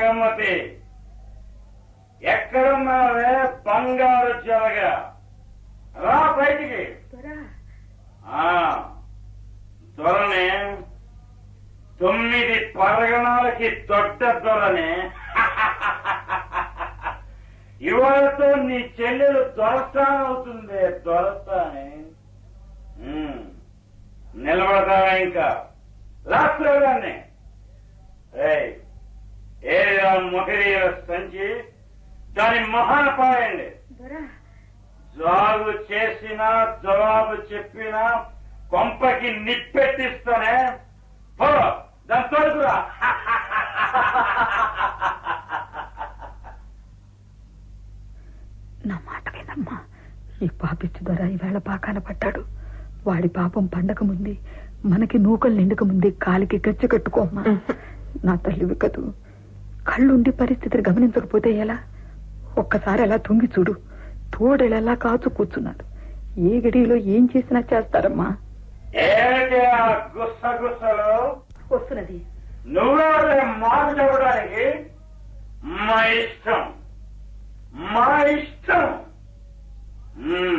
భానుమతి ఎక్కడున్నావే బంగారు జలగ రా బయటికి ఆ దొరనే తొమ్మిది పరగణాలకి దొడ్డ దొరనే ఇవాళతో నీ చెల్లెలు దొరస్థానం అవుతుంది దొరస్థానే ఉమ్. నిలబడతావా ఇంకా రాత్రి ఏయ్ ఏదో మొహరీల సంచి దాని మహాన పాయండి జాగు చేసినా జవాబు చెప్పినా కొంపకి నిప్పెట్టిస్తానే పో దాని తోడుకురా నా మాట వినమ్మా ఈ పాపిచ్చి దొర ఈవేళ పాకాన పడ్డాడు వాడి పాపం పండక ముందే మనకి నూకలు నిండక ముందే కాలికి గచ్చ కట్టుకోమ్మా నా తల్లివి కదూ కళ్ళుండి పరిస్థితిని గమనించకపోతే ఎలా ఒక్కసారి అలా తుంగి చూడు తోడెలలా కాచు కూర్చున్నాడు ఏ గడిలో ఏం చేసినా చేస్తారమ్మా ఏమిటి ఆ గుస్స గుస్సలు వస్తున్నది నువ్వెవరే మాట చెప్పడానికి మా ఇష్టం మా ఇష్టం మ్మ్.